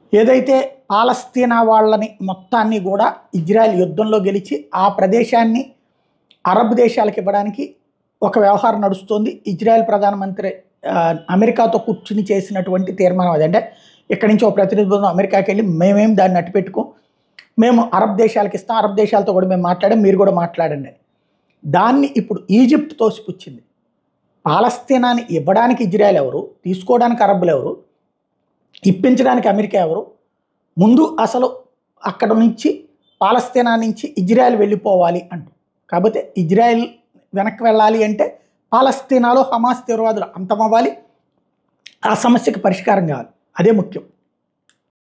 ఏదైతే పాలస్తీనా వాళ్ళని మొత్తాన్ని కూడా ఇజ్రాయెల్ యుద్ధంలో గెలిచి ఆ ప్రదేశాన్ని అరబ్ దేశాలకు ఇవ్వడానికి ఒక వ్యవహారం నడుస్తోంది ఇజ్రాయెల్ ప్రధానమంత్రి ఆ, అమెరికాతో కూర్చుని చేసినటువంటి తీర్మానం అది అంటే ఇక్కడి నుంచి ఒక ప్రతినిధి బృందం అమెరికాకి వెళ్ళి మేమేం దాన్ని అట్టు పెట్టుకో మేము అరబ్ దేశాలకు ఇస్తాం అరబ్ దేశాలతో కూడా మేము మాట్లాడాం మీరు కూడా మాట్లాడండి అని. దాన్ని ఇప్పుడు ఈజిప్ట్ తోసిపుచ్చింది పాలస్తీనాని ఇవ్వడానికి ఇజ్రాయెల్ ఎవరు తీసుకోవడానికి అరబ్బులు ఎవరు ఇప్పించడానికి అమెరికా ఎవరు ముందు అసలు అక్కడ నుంచి పాలస్తీనా నుంచి ఇజ్రాయెల్ వెళ్ళిపోవాలి అంటూ కాకపోతే ఇజ్రాయెల్ వెనక్కి వెళ్ళాలి అంటే పాలస్తీనాలో హమాస్ తీవ్రవాదులు అంతమవ్వాలి ఆ సమస్యకి పరిష్కారం కావాలి అదే ముఖ్యం